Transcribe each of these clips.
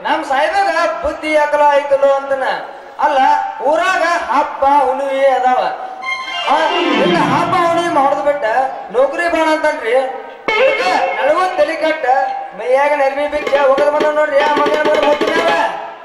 ನಮ್ ಸಾಹೇಬಾಗ ಬುದ್ಧಿ ಅಕಲ ಆಯ್ತಲ್ಲ ಅಂತನ ಅಲ್ಲ ಊರಾಗ ಹಬ್ಬ ಹುಣ್ಣಿಮೆ ಅದಾವ ಆ, ಇನ್ನ ಹಬ್ಬ ಹುಣ್ಣಿಮೆ ಮಾಡೋದ್ ಬಿಟ್ಟ ನೌಕರಿ ಬಾಣ ಅಂತನ್ರಿ ನಳವ ತಲೆ ಕಟ್ಟ ಮೈಯಾಗ ನೆರವಿ ಬಿಚ್ಚ ಹೋಗದ ಬಂದ ನೋಡ್ರಿ ಆ ಮಗ ನೋಡಿ ಮುತ್ತಿನಾಗ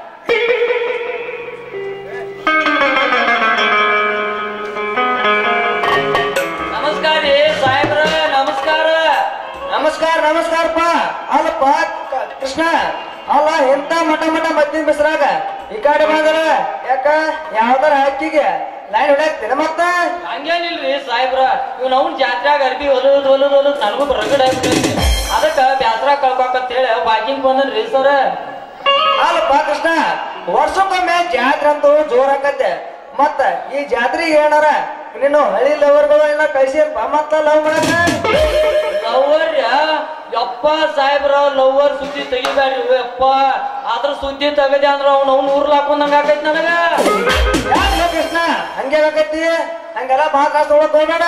ನಮಸ್ಕಾರ ರೀ ಸಾಹೇಬ್ರ ನಮಸ್ಕಾರ ನಮಸ್ಕಾರ ನಮಸ್ಕಾರಪ್ಪ ಅಲ್ಲಪ್ಪ ಕ- ಕೃಷ್ಣ ಅಲ್ಲ ಎಂತ ಮಠ ಮಠ ಮದ್ದಿನ ಬಿಸ್ರಾಗ ಈ ಕಡೆ ಬಂದ್ರ ಯಾಕ ಯಾವ್ದಾರ ಹಕ್ಕಿಗೆ ಲೈನ್ ಹೊಡ್ಯಾಕ್ತೀನ ಮತ್ತ ಹಂಗೇನಿಲ್ರಿ ಸಾಹೇಬ್ರ ಇವ್ ಅವ್ನ ಜಾತ್ರೆಯಾಗ ಅರ್ಬಿ ಹೊಲದ್ ಹೊಲದ್ ಹೊಲದ್ ನನಗೂ ರಗಡ್ ಆಗ್ಬಿಟ್ಟೈತಿ ಅದಕ್ಕ ಬ್ಯಾಸ್ರ ಕಳ್ಕೊಕಂತ ಹೇಳಿ ವಾಕಿಂಗ್ ಬಂದನ್ರಿ ಸರ್ ಅಲ್ಲಪ್ಪ ಕೃಷ್ಣ ವರ್ಷಕ್ಕೊಮ್ಮೆ ಜಾತ್ರೆ ಅಂತೂ ಜೋರ್ ಆಕತ್ತೆ ಮತ್ತ ಈ ಜಾತ್ರೆಗೆ ಏನಾರ ನೀನು ಹಳಿ ಲವರ್ಗಳು ಎಲ್ಲ ಕಳ್ಸಿಯಲ್ಪ ಮತ್ತ ಲವ್ ಮಾಡಕ ಲವರ್ ಯಪ್ಪ ಸಾಹೇಬ್ರ ಲವರ್ ಸುದ್ದಿ ತೆಗಿಬ್ಯಾಡ್ರಿ ಯಪ್ಪ ಅದ್ರ ಸುದ್ದಿ ತೆಗದೆ ಅಂದ್ರ ಅವ್ನ ಅವ್ನ ಊರ್ಲ ಹಾಕೊಂಡಂಗ ಆಗೈತಿ ನನಗ ಯಾಕೆ ಕೃಷ್ಣ ಹಂಗೆ ಆಗೈತಿ ಹಂಗೆಲ್ಲ ಮಾತಾಡ್ಸ ಹೋಗ್ಬೇಡ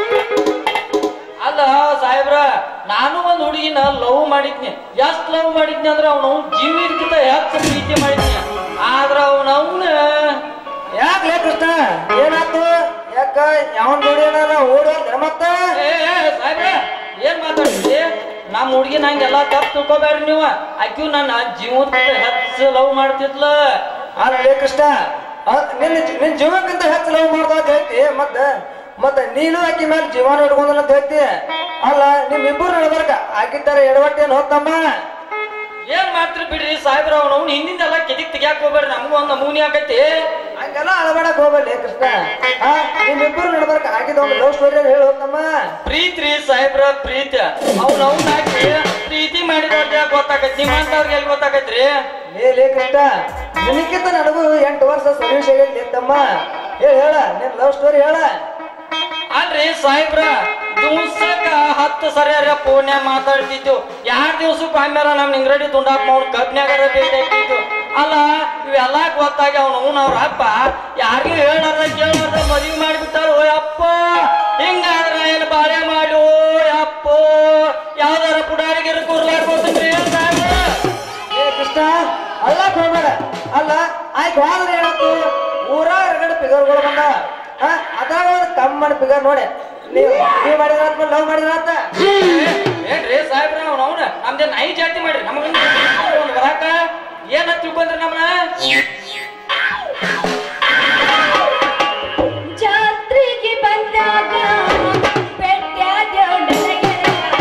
ಅಲ್ಲ ಸಾಹೇಬ್ರ ನಾನು ಒಂದ್ ಹುಡುಗಿನ ಲವ್ ಮಾಡಿದ್ನಿ ಎಷ್ಟ್ ಲವ್ ಮಾಡಿದ್ನಿ ಅಂದ್ರ ಅವ್ನ ಅವ್ನ ಜೀವಿತಕ್ಕಿಂತ ಹೆಚ್ಚು ಪ್ರೀತಿ ಮಾಡಿದ್ನಿ ಆದ್ರ ಅವ್ನ ಅವ್ನ ಯಾಕೆ ಕೃಷ್ಣ ಏನಾಯ್ತು ಯಾಕ ಯಾವನ್ ನೋಡಿ ಏನಾರ ಓಡಿ ಹೋದ್ರ ಮತ್ತ ಏ ಏ, ಸಾಹೇಬ್ರ ಏನ್ ಮಾತಾಡ್ತೀರಿ ನಮ್ಮ ಹುಡುಗಿ ನಂಗೆಲ್ಲ ತಪ್ಪು ತಿಳ್ಕೊಬ್ಯಾಡ್ರಿ ನೀವು ಆಕ್ಯೂ ನನ್ನ ಜೀವನಕ್ಕಿಂತ ಹೆಚ್ಚು ಲವ್ ಮಾಡ್ತಿದ್ಲ ಅಲ್ಲ ಕೃಷ್ಣ ಅ- ನಿನ್ನ ನಿನ್ ಜೀವಕ್ಕಿಂತ ಹೆಚ್ಚು ಲವ್ ಮಾಡ್ದ ಅಂತ ಹೇಳ್ತಿ ಮತ್ತ ಮತ್ತ ನೀನು ಆಕಿ ಮೇಲೆ ಜೀವನ ಇಟ್ಕೊಂಡಲ್ಲ ಅಂತ ಹೇಳ್ತಿ ಅಲ್ಲ ನಿಮ್ ಇಬ್ಬರು ನಡ್ಬರ್ಕ ಆಕಿದ್ದಾರ ಎಡವಟ್ಟೇನು ಹೋಗ್ತಮ್ಮ ಏನ್ ಮಾಡ್ತೀರಿ ಬಿಡ್ರಿ ಸಾಹೇಬ್ರ ಅವ್ನ ಅವ್ನ ಹಿಂದಿಂದೆಲ್ಲ ಕೆದಿಕ್ ತೆಗಿಯಾಕ ಹೋಗ್ಬೇಡ್ರಿ ನಮಗೂ ಒಂದ್ ನಮೂನಿ ಆಗೈತಿ ಹಂಗೆಲ್ಲ ಅಳಬಾಡಕ್ ಹೋಗಲ್ಲ ಕೃಷ್ಣ ಆ ನಿಮ್ಮಿಬ್ಬರು ನಡ್ಬರ್ಕ ಆಗಿದ ಒಂದು ಲವ್ ಸ್ಟೋರಿ ಹೇಳಿ ಹೋಗ್ತಮ್ಮ ಪ್ರೀತಿ ರೀ ಸಾಹೇಬ್ರ ಪ್ರೀತಿ ಅವ್ನ ಅವ್ನ ಹಾಕಿ ಪ್ರೀತಿ ಮಾಡಿದವ್ರಿಗೆ ಗೊತ್ತಾಗೈತಿ ನಿಮ್ಮಂತವ್ರಿಗೆ ಎಲ್ಲಿ ಗೊತ್ತಾಗೈತ್ರಿ ಲೇ ಲೇ ಕೃಷ್ಣ ನಿನಕ್ಕಿಂತ ನನಗೂ ಎಂಟು ವರ್ಷ ಸರ್ವಿಸ್ ಆಗೈತಿ ತಮ್ಮ ಹೇಳ ಹೇಳ ನಿನ್ ಲವ್ ಸ್ಟೋರಿ ಹೇಳ ಅಲ್ರಿ ಸಾಹೇಬ್ರ ದಿವ್ಸಕ್ಕ ಹತ್ತು ಸರಿಯಾರ ಫೋನ್ಯಾಗ ಮಾತಾಡ್ತಿದ್ದು ಯಾರ್ ದಿವ್ಸಕ್ಕೆ ಆಮ್ಯಾರ ನಮ್ ನಿಂಗ್ರಡಿ ತುಂಡಾಕ್ ಮಾಡ್ ಕಬ್ನ್ಯಾಗಾರ ಭೇಟಿ ಆಗ್ತಿದ್ದು ಅಲ್ಲ ಇವೆಲ್ಲ ಗೊತ್ತಾಗಿ ಅವ್ನ ಅವ್ನ ಅವ್ರ ಅಪ್ಪ ಯಾರಿಗೂ ಹೇಳಾರ ಕೇಳಾರ ಮದ್ವಿ ಮಾಡಿಬಿಟ್ಟಾರ ಓ ಅಪ್ಪ ಹಿಂಗಾದ್ರ ಏನ್ ಬಾಳೆ ಮಾಡಿ ಓ ಅಪ್ಪ ಯಾವ್ದಾರ ಪುಡಾರಿಗಿರ ಕೂರ್ಲಾಡ್ಕೋತೀನಿ ಸಾಹೇಬ್ರ ಏ ಕೃಷ್ಣ ಅಲ್ಲ ಹೋಗ್ಬೇಡ ಅಲ್ಲ ಆಯ್ತು ಹೋದ್ರೆ ಏನಾಯ್ತು ಊರ ಎರಗಡೆ ಪಿಗರ್ಗಳು ಬಂದ ಅದ್ರಾಗ ಒಂದು ಕಮ್ಮನ ಪಿಗರ್ ನೋಡಿ ನೀವು ನೀವು ಮಾಡಿದ್ರ ಲವ್ ಮಾಡಿದ್ರ ಅಂತ ಏನ್ರಿ ಸಾಹೇಬ್ರ ಅವ್ನ ಅವ್ನ ನಮ್ದೇ ನಾಯಿ ಜಾತಿ ಮಾಡ್ರಿ ನಮಗ ಒಂದು ಬರಾಕ ಏನ ತಿಳ್ಕೊಂಡ್ರಿ ನಮ್ಮನ್ನ ಜಾತ್ರೆಗೆ ಬಂದಾಗ ಪೆಟ್ಟ್ಯಾದ್ಯೋ ನನಗೆ.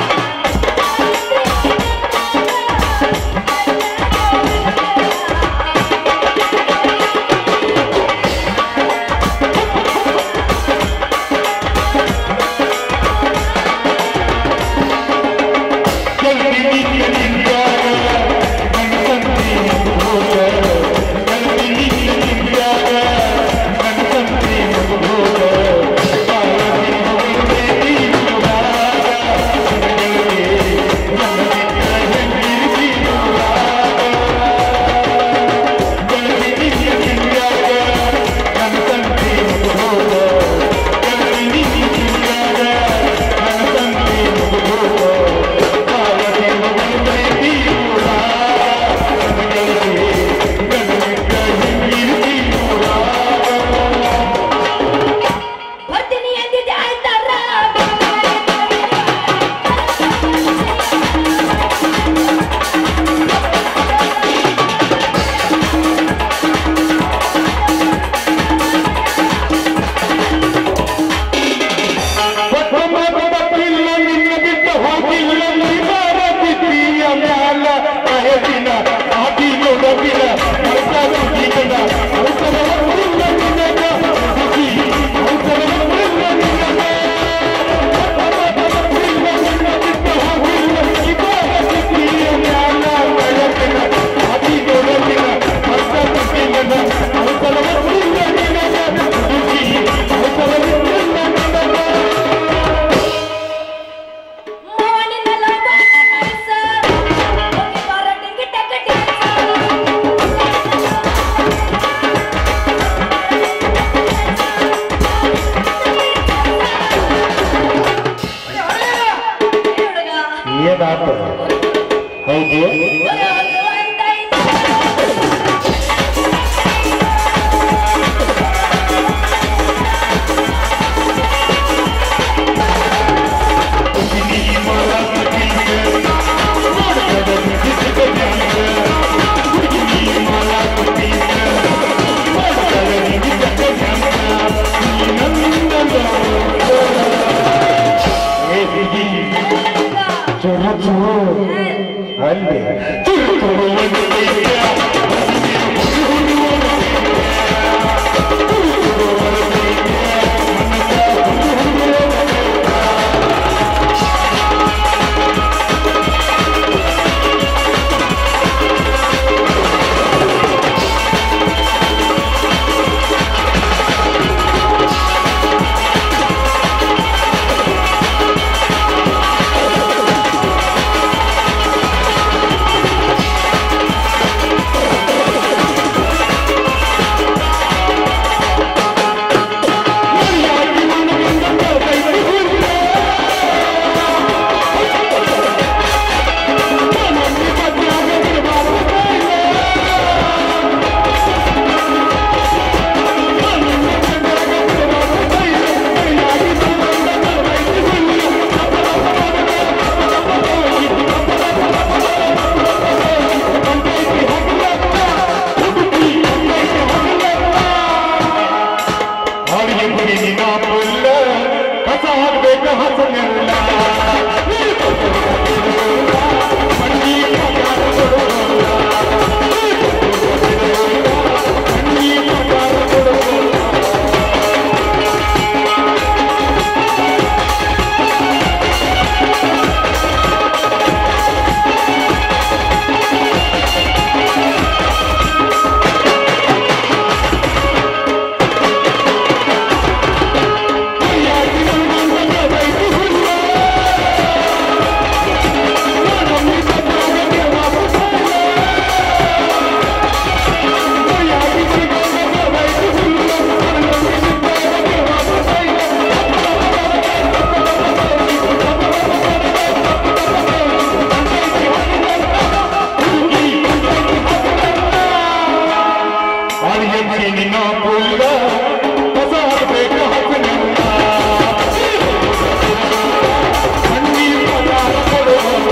ಬರ್ತೀನಿ ಅಂದಿದ್ದೆ ಆಯ್ತಾರ ಮೋನಿನ ಲಂಬಾಸ ಹೋಗಿ ಬಾರಟಿಂಗ್ ಟಕಟಿ ಹುಡುಗ ಏನಾತ ಹೌದು ಒಂದು ಒಂದೈದು ಬಂದೆ ತುರುಕುವ ದೈತ್ಯ ಅವರಿಗೆ ಗುರಿ ನಿನ್ನ ಪುಲ್ಲ ಕಸ ಹಾಕ್ಬೇಕು ಹಸನೆಲ್ಲ ಅವರಿಗೆ ಗುರಿ ನಿನ್ನ ಪುಲ್ಲ ಕಸ ಹಾಕ್ಬೇಕು ಹಸನೆಲ್ಲ ಕಣ್ಣೀರ್ ಪಗಾರ ಕೊಡುವಲ್ಲ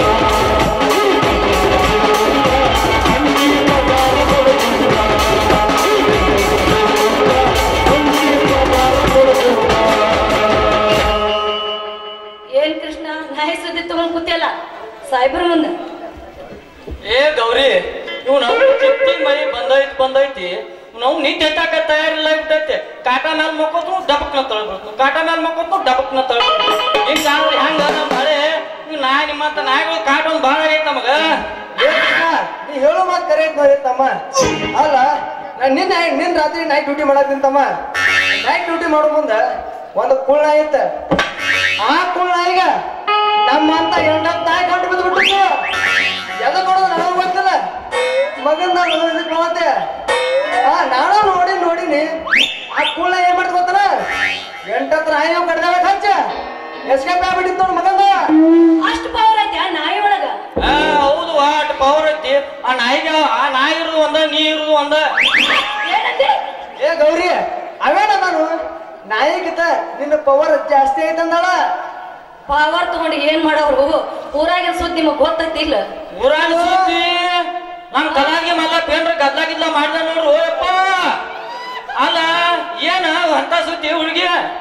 ಕಣ್ಣೀರ್ ಪಗಾರ ಕೊಡುವಲ್ಲ ಕಣ್ಣೀರ್ ಪಗಾರ ಕೊಡುವಲ್ಲ ಏನ್ ಕೃಷ್ಣ ನಾಯಿ ಸುದ್ದಿ ತಗೊಂಡ್ ಕೂತಿಯಲ್ಲ ಸಾಯ್ಬ್ರ ಮುಂದೆ ಏ ಗೌರಿ ಇವ್ ನಾವು ಚಿತ್ತಿ ಮರಿ ಬಂದೈತಿ ಬಂದೈತಿ ನಾವು ನಿದ್ದೆ ಎತ್ತಾಕ ತಯಾರಿಲ್ಲ ಬಿಟ್ಟೈತೆ ಕಾಟ ಮ್ಯಾಲ ಮಕ್ಕೋತು ಡಬಕ್ನ ತಳ್ಬಿಡ್ತು ಕಾಟ ಮ್ಯಾಲ ಮಕ್ಕೋತು ಡಬಕ್ನ ತಳ್ಬಿಡ್ತು ಹಿಂಗ ಹೆಂಗ ನಮ್ಮ ಮಳೆ ಇವ್ ನಾಯಿ ನಿಮ್ಮಂತ ನಾಯಿಗಳು ಕಾಟ ಒಂದ್ ಭಾಳ ಆಗೈತೆ ನಮಗ ಏ ಕೃಷ್ಣ, ನೀ ಹೇಳೋ ಮಾತು ಕರೆ ಐತ್ ನೋಡಿ ತಮ್ಮ ಅಲ್ಲ ನಾನು ನಿನ್ನೆ ನಿನ್ ರಾತ್ರಿ ನೈಟ್ ಡ್ಯೂಟಿ ಮಾಡತ್ತೀನಿ ತಮ್ಮ ನೈಟ್ ಡ್ಯೂಟಿ ಮಾಡೋ ಮುಂದ ಒಂದು ಕುಳ್ ನಾಯಿ ಇತ್ತ ಆ ಕುಳ್ ನಾಯಿಗ ನಮ್ಮಂತ ಎಂಟತ್ತು ನಾಯಿ ಕಂಡು ಬಿದ್ದು ಬಿಟ್ಟಿತ್ತು ಎಲ್ಲ ಕೊಡೋದು ನನಗೆ ಗೊತ್ತಿಲ್ಲ ಮಗನ್ ನಾನು ಇದಕ್ಕೆ ನೋಡತ್ತೆ ಆ ನಾನು ನೋಡಿ ನೋಡಿನಿ ಆ ಕುಳ್ ನಾಯಿ ಏನ್ ಮಾಡ್ತ ಗೊತ್ತಲ್ಲ ಎಂಟತ್ತು ನಾಯಿ ಕಡ್ದಾಗ ಹಚ್ಚ ಎಸ್ಕೇಪ್ ಆಗ್ಬಿಟ್ಟಿತ್ತು ನೋಡು ಮಗಂದ ಅಷ್ಟು ಪವರ್ ಐತಿ ಆ ನಾಯಿ ಒಳಗ ಆ ಹೌದು ಅಟ್ ಪವರ್ ಐತಿ ಆ ನಾಯಿಗೆ ಆ ನಾಯಿ ಇರುದು ಒಂದ ನೀ ಇರುದು ಒಂದ ಏನಂದಿ ಏ ಗೌರಿ ಅವೇನ ನಾನು ನಾಯಿಗಿಂತ ನಿನ್ನ ಪವರ್ ಜಾಸ್ತಿ ಐತಂದಳ ಪವರ್ ತಗೊಂಡು ಏನ್ ಮಾಡವ್ರು ಊರಾಗಿನ ಸುದ್ದಿ ನಿಮಗ್ ಗೊತ್ತೈತಿ ಇಲ್ಲ ಊರಾಗ ಸುದ್ದಿ ನಮ್ ಕಲಾಗಿ ಮಲ್ಲ ಪೇಂದ್ರ ಗದ್ಲಾಗಿದ್ಲ ಮಾಡ್ದ ನೋಡ್ರು ಯಪ್ಪ ಅಲ್ಲ ಏನ ಅಂತ ಸುದ್ದಿ ಹುಡುಗಿ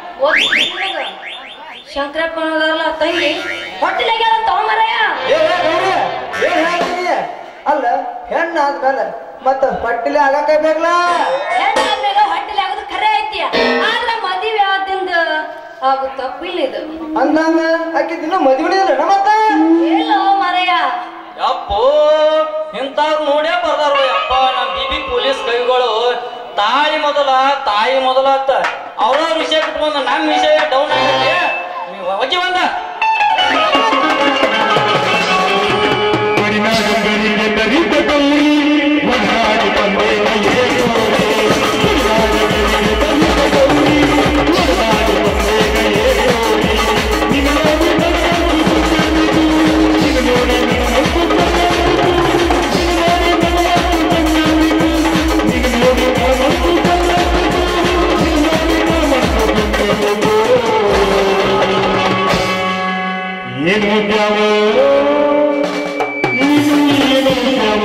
ಶಂಕರಪ್ಪನಲ್ಲ ತಂಗಿ ಹೊಟ್ಟಿಲಾಗ ತಗೊಂಬರಯ್ಯ ಏ ಏ ಗೌರಿ ಏನ್ ಹೇಳ್ತೀನಿ ಅಲ್ಲ ಹೆಣ್ಣು ಆದ್ಮೇಲೆ ಮತ್ತ ಹೊಟ್ಟಿಲೆ ಆಗಕ ಬೇಕಲ್ಲ ಹೆಣ್ಣಾದ್ಮೇಲೆ ಹೊಟ್ಟಿಲಿ ಆಗೋದು ಖರೆ ಐತಿ ಆದ್ರ ಮದುವೆ ಆದಿಂದ ಆಗು ತಪ್ಪಿಲ್ಲ ಇದು ಅಂದಂಗ ಆಕಿ ದಿನ ಮದುವೆ ಇಲ್ಲ ಮತ್ತ ಎಲ್ಲೋ ಮರಯ್ಯ ಯಪ್ಪೋ ಇಂಥವ್ರು ನೋಡೇ ಬರ್ದಾರ ಯಪ್ಪ ನಮ್ ಬಿಬಿ ಪೊಲೀಸ್ ಕೈಗಳು ತಾಯಿ ಮೊದಲ ತಾಯಿ ಮೊದಲ ಅಂತ ಅವ್ರ ವಿಷಯ ಬಿಟ್ಕೊಂಡ ನಮ್ ವಿಷಯ ಡೌನ್ ಆಗೈತಿ ನೀವು ಹೋಗಿ ಬಂದ ಮರಿನಾಡುಗಳಿಗೆ ದರಿತ ಗೌರಿ ಒಡನಾಡಿ ಬಂದೇವ ಏರೋರೆ ಮರಿನಾಡುಗಳಿಗೆ ದರಿತ ಗೌರಿ ಒಡನಾಡಿ ಬಂದೇವ ಏರೋರೆ ನಿನ್ನ ನೋಡಿ ನನ್ನ ಮನಸ್ಸು ಕಣ್ಣಿತು ನಿನ್ನ ನೋಡಿ ನನ್ನ ಮನಸ್ಸು ಕಣ್ಣಿತು ನಿನ್ನ ನೋಡಿ ನನ್ನ ಮನಸ್ಸು ಕಣ್ಣಿತು ನಿನ್ನ ನೋಡಿ ನನ್ನ ಮನಸ್ಸು ಕಣ್ಣಿತು ನಿನ್ನ ನೋಡಿ ನನ್ನ ಮನಸ್ಸು ಕಣ್ಣಿತು ಏನು ದ್ಯಾವ ನೀನು ಏನು ದ್ಯಾವ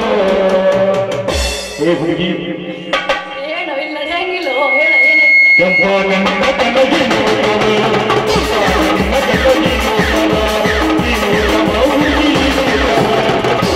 ಏ ಹುಡುಗಿ ಏನು ಇಲ್ಲ ನಡೆಯಂಗಿಲ್ಲ ಹೇಳ ಏನೇ ಕೆಂಪ ನನ್ನ ಕನಗೆ ನೋಡವ ಕೆಂಪ ನನ್ನ ಕನಗೆ ನೋಡವ ನೀನು ನಮ್ಮ ಹುಡುಗಿ ನೋಡವ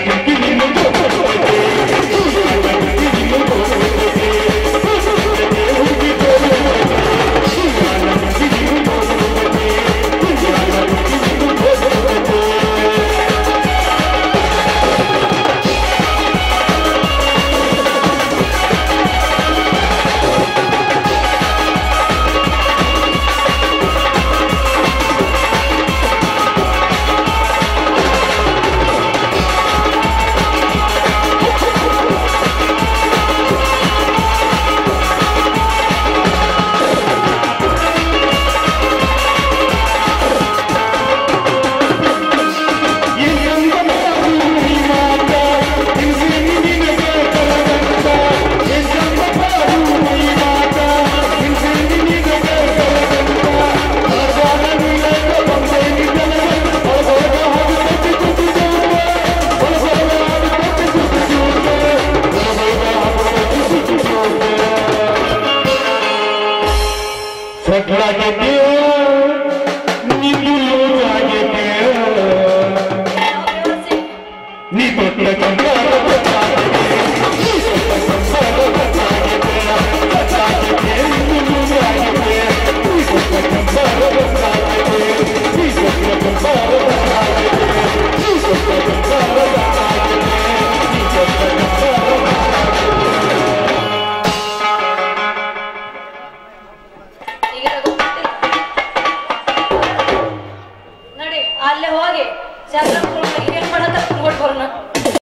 ಸೊಟ್ಟಾಗಿದೆ ನೀನು ಆಗಿದೆ ನೀ ತೊಟ್ಟ ಕಂಗಾರ ಗೊತ್ತಾಗಿದೆ. ನೀ ತೊಟ್ಟ ಕಂಗಾರ ಗೊತ್ತಾಗಿದೆ. ಗೊತ್ತಾಗಿದೆ, ನೀನು ಆಗಿದೆ. ನೀ ತೊಟ್ಟ ಕಂಗಾರ ಗೊತ್ತಾಗಿದೆ. ನೀ ತೊಟ್ಟ ಕಂಗಾರ ಗೊತ್ತಾಗಿದೆ. ನೀ ತೊಟ್ಟ ಕಂಗಾರ ಗೊತ್ತಾಗಿದೆ. ನೀ ತೊಟ್ಟ ಕಂಗಾರ ಈಗ ಗೊತ್ತಿಲ್ಲ. ನೋಡಿ ಅಲ್ಲೇ ಹೋಗಿ ಚಂದ್ರ ಏನ್ ಮಾಡತ್ತ ಕೊಟ್ಟು ಬರೋಣ